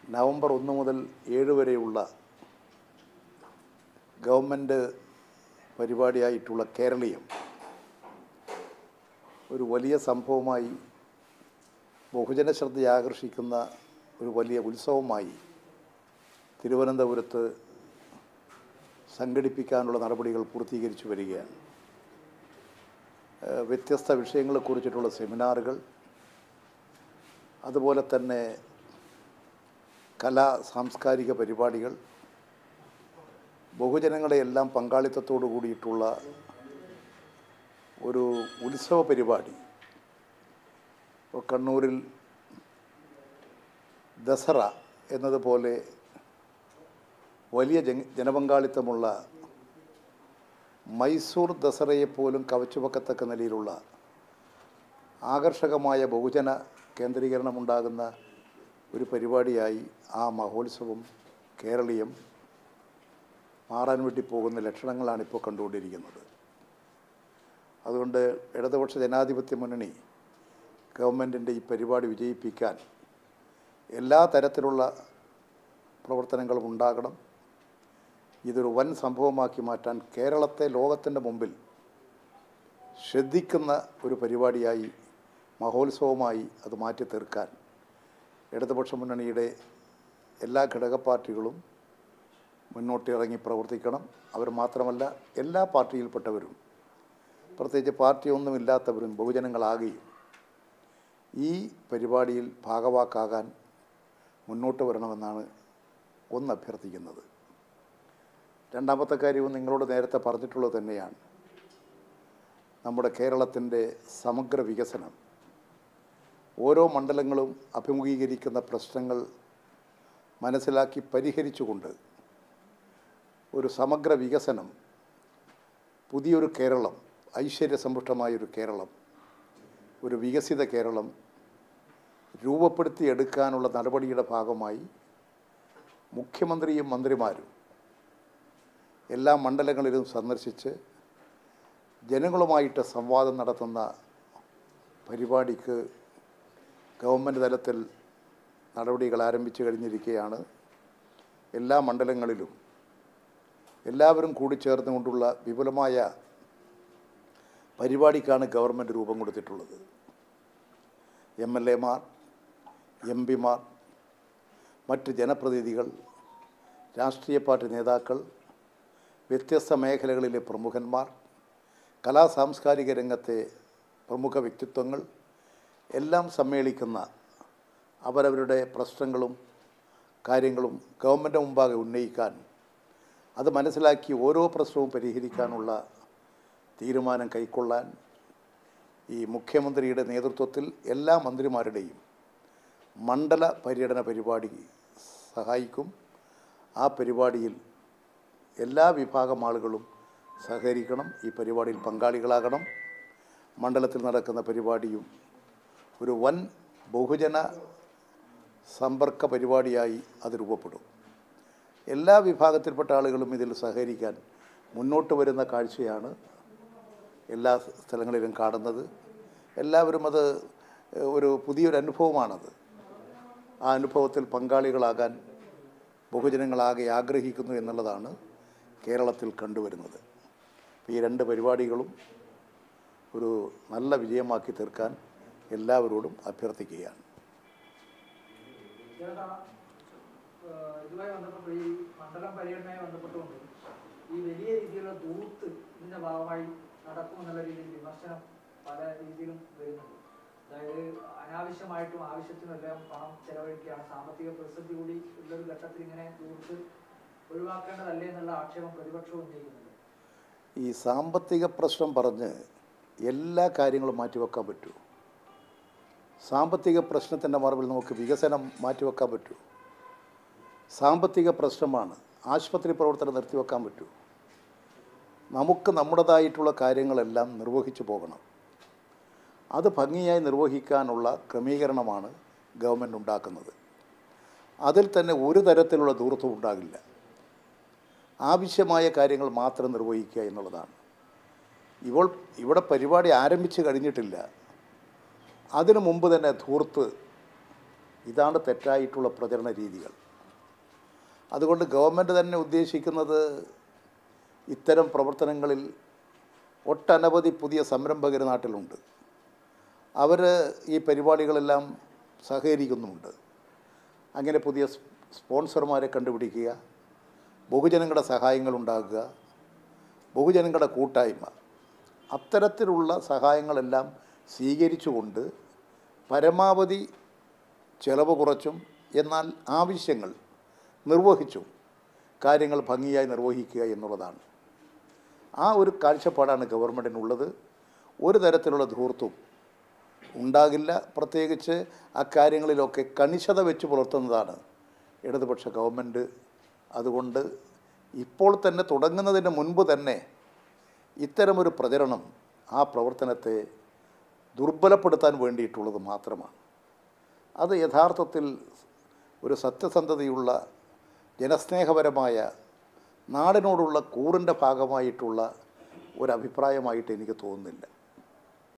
November ഒന്ന് മുതൽ ഏഴ് വരെയുള്ള ഗവൺമെൻറ് പരിപാടിയായിട്ടുള്ള കേരളീയം ഒരു വലിയ സംഭവമായി ബഹുജന ശ്രദ്ധ ആകർഷിക്കുന്ന ഒരു വലിയ ഉത്സവമായി തിരുവനന്തപുരത്ത് സംഘടിപ്പിക്കാനുള്ള നടപടികൾ പൂർത്തീകരിച്ചു വരികയാണ് ഏഹ് വ്യത്യസ്ത വിഷയങ്ങളെക്കുറിച്ചിട്ടുള്ള സെമിനാറുകൾ അതുപോലെ തന്നെ കലാ സാംസ്കാരിക പരിപാടികൾ ബഹുജനങ്ങളെയെല്ലാം പങ്കാളിത്തത്തോടു കൂടിയിട്ടുള്ള ഒരു ഉത്സവ പരിപാടി ഇപ്പോൾ കണ്ണൂരിൽ ദസറ എന്നതുപോലെ വലിയ ജന ജനപങ്കാളിത്തമുള്ള മൈസൂർ ദസറയെപ്പോലും കവച്ചുവെക്കത്തക്ക നിലയിലുള്ള ആകർഷകമായ ബഹുജന കേന്ദ്രീകരണമുണ്ടാകുന്ന ഒരു പരിപാടിയായി ആ മഹോത്സവം കേരളീയം മാറാൻ വേണ്ടി പോകുന്ന ലക്ഷണങ്ങളാണ് ഇപ്പോൾ കണ്ടുകൊണ്ടിരിക്കുന്നത് അതുകൊണ്ട് ഇടതുപക്ഷ ജനാധിപത്യ മുന്നണി ഗവൺമെൻറ്റിൻ്റെ ഈ പരിപാടി വിജയിപ്പിക്കാൻ എല്ലാ തരത്തിലുള്ള പ്രവർത്തനങ്ങളും ഉണ്ടാകണം ഇതൊരു വൻ സംഭവമാക്കി മാറ്റാൻ കേരളത്തെ ലോകത്തിൻ്റെ മുമ്പിൽ ശ്രദ്ധിക്കുന്ന ഒരു പരിപാടിയായി മഹോത്സവമായി അത് മാറ്റി തീർക്കാൻ ഇടതുപക്ഷ മുന്നണിയുടെ എല്ലാ ഘടക പാർട്ടികളും മുന്നോട്ടിറങ്ങി പ്രവർത്തിക്കണം അവർ മാത്രമല്ല എല്ലാ പാർട്ടിയിൽപ്പെട്ടവരും പ്രത്യേകിച്ച് പാർട്ടിയൊന്നുമില്ലാത്തവരും ബഹുജനങ്ങളാകുകയും ഈ പരിപാടിയിൽ ഭാഗവാക്കാകാൻ മുന്നോട്ട് വരണമെന്നാണ് ഒന്ന് അഭ്യർത്ഥിക്കുന്നത് രണ്ടാമത്തെ കാര്യവും നിങ്ങളോട് നേരത്തെ പറഞ്ഞിട്ടുള്ളത് തന്നെയാണ് നമ്മുടെ കേരളത്തിൻ്റെ സമഗ്ര വികസനം ഓരോ മണ്ഡലങ്ങളും അഭിമുഖീകരിക്കുന്ന പ്രശ്നങ്ങൾ മനസ്സിലാക്കി പരിഹരിച്ചുകൊണ്ട് ഒരു സമഗ്ര വികസനം പുതിയൊരു കേരളം ഐശ്വര്യസമ്പുഷ്ടമായൊരു കേരളം ഒരു വികസിത കേരളം രൂപപ്പെടുത്തിയെടുക്കാനുള്ള നടപടിയുടെ ഭാഗമായി മുഖ്യമന്ത്രിയും മന്ത്രിമാരും എല്ലാ മണ്ഡലങ്ങളിലും സന്ദർശിച്ച് ജനങ്ങളുമായിട്ട് സംവാദം നടത്തുന്ന പരിപാടിക്ക് ഗവൺമെൻറ് തലത്തിൽ നടപടികൾ ആരംഭിച്ചു കഴിഞ്ഞിരിക്കുകയാണ് എല്ലാ മണ്ഡലങ്ങളിലും എല്ലാവരും കൂടിച്ചേർന്നുകൊണ്ടുള്ള വിപുലമായ പരിപാടിക്കാണ് ഗവൺമെൻറ് രൂപം കൊടുത്തിട്ടുള്ളത് എം എൽ എമാർ എം പിമാർ മറ്റ് ജനപ്രതിനിധികൾ രാഷ്ട്രീയ പാർട്ടി നേതാക്കൾ വ്യത്യസ്ത മേഖലകളിലെ പ്രമുഖന്മാർ കലാ സാംസ്കാരിക രംഗത്തെ പ്രമുഖ വ്യക്തിത്വങ്ങൾ എല്ലാം സമ്മേളിക്കുന്ന അവരവരുടെ പ്രശ്നങ്ങളും കാര്യങ്ങളും ഗവൺമെൻറ് മുമ്പാകെ ഉന്നയിക്കാൻ അത് മനസ്സിലാക്കി ഓരോ പ്രശ്നവും പരിഹരിക്കാനുള്ള തീരുമാനം കൈക്കൊള്ളാൻ ഈ മുഖ്യമന്ത്രിയുടെ നേതൃത്വത്തിൽ എല്ലാ മന്ത്രിമാരുടെയും മണ്ഡല പര്യടന പരിപാടി സഹായിക്കും ആ പരിപാടിയിൽ എല്ലാ വിഭാഗം ആളുകളും സഹകരിക്കണം ഈ പരിപാടിയിൽ പങ്കാളികളാകണം മണ്ഡലത്തിൽ നടക്കുന്ന പരിപാടിയും ഒരു വൻ ബഹുജന സമ്പർക്ക പരിപാടിയായി അത് രൂപപ്പെടും എല്ലാ വിഭാഗത്തിൽപ്പെട്ട ആളുകളും ഇതിൽ സഹകരിക്കാൻ മുന്നോട്ട് വരുന്ന കാഴ്ചയാണ് എല്ലാ സ്ഥലങ്ങളിലും കാണുന്നത് എല്ലാവരും അത് ഒരു പുതിയൊരു അനുഭവമാണത് ആ അനുഭവത്തിൽ പങ്കാളികളാകാൻ ബഹുജനങ്ങളാകെ ആഗ്രഹിക്കുന്നു എന്നുള്ളതാണ് കേരളത്തിൽ കണ്ടുവരുന്നത് ഈ രണ്ട് പരിപാടികളും ഒരു നല്ല വിജയമാക്കി തീർക്കാൻ എല്ലാവരോടും അഭ്യർത്ഥിക്കുകയാണ് ചേട്ടാ, ഏഹ് ഇതുമായി ബന്ധപ്പെട്ട് ഈ മണ്ഡലം പര്യടനവുമായി ബന്ധപ്പെട്ടുകൊണ്ട് ഈ വലിയ രീതിയിലുള്ള ദൂത്ത് ഇതിന്റെ ഭാഗമായി നടക്കുമെന്നുള്ള രീതിയിൽ വിമർശനം പല രീതിയിലും വരുന്നുണ്ട് അതായത് അനാവശ്യമായിട്ടും ആവശ്യത്തിനും എല്ലാം പണം ചെലവഴിക്കുകയാണ് സാമ്പത്തിക പ്രതിസന്ധി കൂടി ഉള്ളൊരു ഘട്ടത്തിൽ ഇങ്ങനെ ദൂത്ത് ഒഴിവാക്കേണ്ടതല്ലേ എന്നുള്ള ആക്ഷേപം പ്രതിപക്ഷവും ഉന്നയിക്കുന്നുണ്ട് ഈ സാമ്പത്തിക പ്രശ്നം പറഞ്ഞ് എല്ലാ കാര്യങ്ങളും മാറ്റിവെക്കാൻ പറ്റൂ സാമ്പത്തിക പ്രശ്നത്തിൻ്റെ മറവിൽ നമുക്ക് വികസനം മാറ്റിവെക്കാൻ പറ്റൂ സാമ്പത്തിക പ്രശ്നമാണ് ആശുപത്രി പ്രവർത്തനം നിർത്തിവെക്കാൻ പറ്റൂ നമുക്ക് നമ്മുടേതായിട്ടുള്ള കാര്യങ്ങളെല്ലാം നിർവഹിച്ചു പോകണം അത് ഭംഗിയായി നിർവഹിക്കാനുള്ള ക്രമീകരണമാണ് ഗവൺമെൻറ് ഉണ്ടാക്കുന്നത് അതിൽ തന്നെ ഒരു തരത്തിലുള്ള ദൂരത്വം ഉണ്ടാകില്ല ആവശ്യമായ കാര്യങ്ങൾ മാത്രം നിർവഹിക്കുക എന്നുള്ളതാണ് ഇപ്പോൾ ഇവിടെ പരിപാടി ആരംഭിച്ച് കഴിഞ്ഞിട്ടില്ല അതിനു മുമ്പ് തന്നെ ധൂർത്ത് ഇതാണ് തെറ്റായിട്ടുള്ള പ്രചരണ രീതികൾ അതുകൊണ്ട് ഗവൺമെൻറ് തന്നെ ഉദ്ദേശിക്കുന്നത് ഇത്തരം പ്രവർത്തനങ്ങളിൽ ഒട്ടനവധി പുതിയ സംരംഭകർ നാട്ടിലുണ്ട് അവർ ഈ പരിപാടികളെല്ലാം സഹകരിക്കുന്നുമുണ്ട് അങ്ങനെ പുതിയ സ് സ്പോൺസർമാരെ കണ്ടുപിടിക്കുക ബഹുജനങ്ങളുടെ സഹായങ്ങൾ ഉണ്ടാക്കുക ബഹുജനങ്ങളുടെ കൂട്ടായ്മ അത്തരത്തിലുള്ള സഹായങ്ങളെല്ലാം സ്വീകരിച്ചുകൊണ്ട് പരമാവധി ചെലവ് കുറച്ചും എന്നാൽ ആവശ്യങ്ങൾ നിർവഹിച്ചും കാര്യങ്ങൾ ഭംഗിയായി നിർവഹിക്കുക എന്നുള്ളതാണ് ആ ഒരു കാഴ്ചപ്പാടാണ് ഗവൺമെൻറ്റിനുള്ളത് ഒരു തരത്തിലുള്ള ധൂർത്തും ഉണ്ടാകില്ല പ്രത്യേകിച്ച് അക്കാര്യങ്ങളിലൊക്കെ കണിശത വെച്ച് പുലർത്തുന്നതാണ് ഇടതുപക്ഷ ഗവൺമെൻറ് അതുകൊണ്ട് ഇപ്പോൾ തന്നെ തുടങ്ങുന്നതിന് മുൻപ് തന്നെ ഇത്തരമൊരു പ്രചരണം ആ പ്രവർത്തനത്തെ ദുർബലപ്പെടുത്താൻ വേണ്ടിയിട്ടുള്ളത് മാത്രമാണ് അത് യഥാർത്ഥത്തിൽ ഒരു സത്യസന്ധതയുള്ള ജനസ്നേഹപരമായ നാടിനോടുള്ള കൂറിൻ്റെ ഭാഗമായിട്ടുള്ള ഒരു അഭിപ്രായമായിട്ട് എനിക്ക് തോന്നുന്നില്ല